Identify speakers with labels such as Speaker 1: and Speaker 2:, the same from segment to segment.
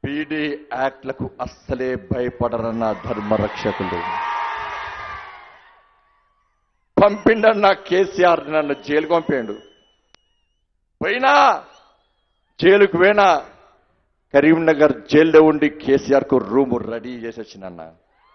Speaker 1: PD యాక్ట్లకు అస్సలే భయపడరన్న ధర్మరక్షకులు పంపిండన్న కేసీఆర్ నన్ను జైలుకు పంపిండు పోయినా జైలుకు పోయినా కరీంనగర్ జైల్లో ఉండి కేసీఆర్ కు రూమ్ రెడీ చేసి వచ్చినన్నా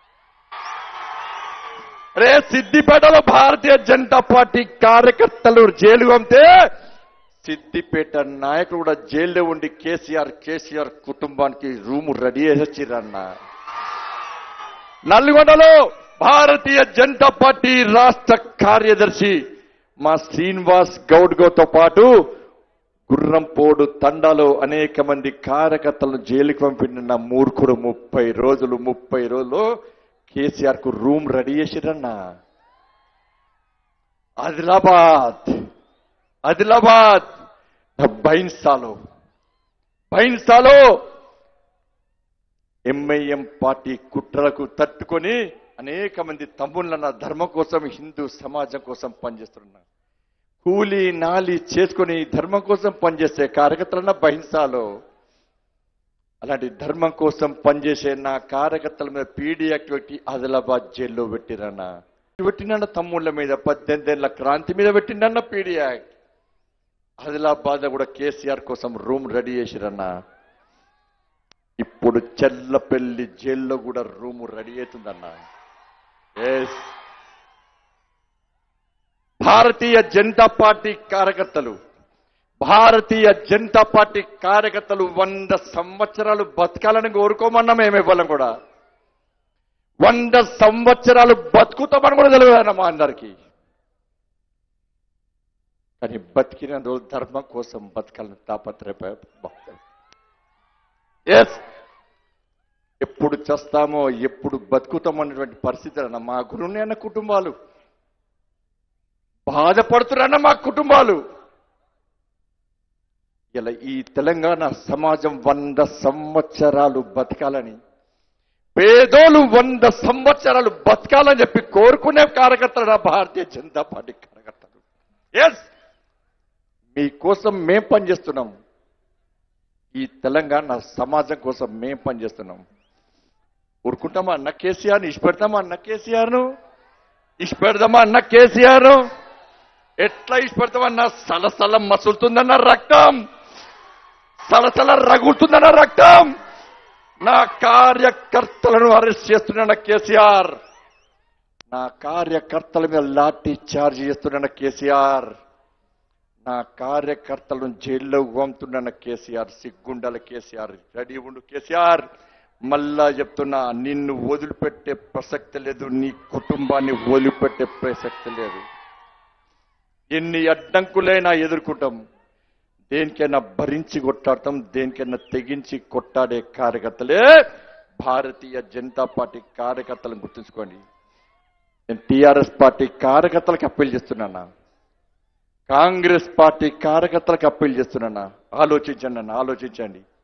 Speaker 1: రే సిద్దిపేటలో భారతీయ జనతా పార్టీ కార్యకర్తలు జైలు పంపితే సిద్దిపేట నాయకులు కూడా జైల్లో ఉండి కేసీఆర్ కేసీఆర్ కుటుంబానికి రూమ్ రెడీ చేసి వచ్చిరన్న నల్గొండలో భారతీయ జనతా పార్టీ రాష్ట్ర కార్యదర్శి మా శ్రీనివాస్ గౌడ్గోతో పాటు గుర్రంపోడు తండాలో అనేక మంది కార్యకర్తలను జైలుకి పంపిన మూర్ఖుడు ముప్పై రోజులు ముప్పై రోజులు కేసీఆర్ కు రూమ్ రెడీ చేసిరన్నా ఆదిలాబాద్ ఆదిలాబాద్ బైన్సాలో బైన్సాలో ఎంఐఎం పార్టీ కుట్రలకు తట్టుకొని అనేక మంది తమ్ముళ్ళన్న ధర్మం కోసం హిందూ సమాజం కోసం పనిచేస్తున్నారు కూలీ నాలి చేసుకుని ధర్మం కోసం పనిచేసే కార్యకర్తలన్న బహింసాలో అలాంటి ధర్మం కోసం పనిచేసే నా కార్యకర్తల మీద పీడీ యాక్టివిటీ ఆదిలాబాద్ జైల్లో పెట్టిరన్న పెట్టినన్న తమ్ముళ్ళ మీద పద్దెనిమిది ఏళ్ల క్రాంతి మీద పెట్టిండన్న పీడీ యాక్ట్ ఆదిలాబాద్ లో కూడా కేసీఆర్ కోసం రూమ్ రెడీ చేసిరన్న ఇప్పుడు చెల్లపల్లి జైల్లో కూడా రూమ్ రెడీ అవుతుందన్న ఎస్ భారతీయ జనతా పార్టీ కార్యకర్తలు భారతీయ జనతా పార్టీ కార్యకర్తలు వంద సంవత్సరాలు బతకాలని కోరుకోమన్నా మేము ఇవ్వాలం కూడా వంద సంవత్సరాలు బతుకుతామని కూడా తెలియదు మా అందరికీ కానీ బతికిన రోజు ధర్మం కోసం బతకాలని తాపత్రయ ఎస్ ఎప్పుడు చేస్తామో ఎప్పుడు బతుకుతామో అనేటువంటి పరిస్థితి అన్న మా గురుని అన్న కుటుంబాలు బాధపడుతున్న మా కుటుంబాలు ఇలా ఈ తెలంగాణ సమాజం వంద సంవత్సరాలు బతకాలని పేదోలు వంద సంవత్సరాలు బతకాలని చెప్పి కోరుకునే కార్యకర్తలు నా భారతీయ జనతా పార్టీ కార్యకర్తలు ఎస్ మీకోసం మేం పనిచేస్తున్నాం ఈ తెలంగాణ సమాజం కోసం మేం పనిచేస్తున్నాం ఊరుకుంటామా అన్న కేసీఆర్ ఇష్టపెడతామా అన్న కేసీఆర్ను ఇష్టపెడదామా అన్న కేసీఆర్ ఎట్లా ఇష్టపెడతామన్న సలసల మసులుతుందన్న రక్తం సలసల రగులుతుందన్న రక్తం నా కార్యకర్తలను అరెస్ట్ చేస్తున్న కేసీఆర్ నా కార్యకర్తల మీద లాఠీ చార్జ్ చేస్తున్న కేసీఆర్ నా కార్యకర్తలను జైల్లో పంపుతున్న కేసీఆర్ సిగ్గుండల కేసీఆర్ రెడీ ఉండు కేసీఆర్ మళ్ళా చెప్తున్నా నిన్ను వదిలిపెట్టే ప్రసక్తి లేదు నీ కుటుంబాన్ని వదిలిపెట్టే ప్రసక్తి లేదు ఎన్ని అడ్డంకులైనా ఎదుర్కొంటాం దేనికైనా భరించి కొట్టాడతాం దేనికైనా తెగించి కొట్టాడే కార్యకర్తలే భారతీయ జనతా పార్టీ కార్యకర్తలను గుర్తుంచుకోండి నేను టీఆర్ఎస్ పార్టీ కార్యకర్తలకు అప్పీల్ చేస్తున్నానా కాంగ్రెస్ పార్టీ కార్యకర్తలకు అప్పీల్ చేస్తున్నానా ఆలోచించండి అన్న ఆలోచించండి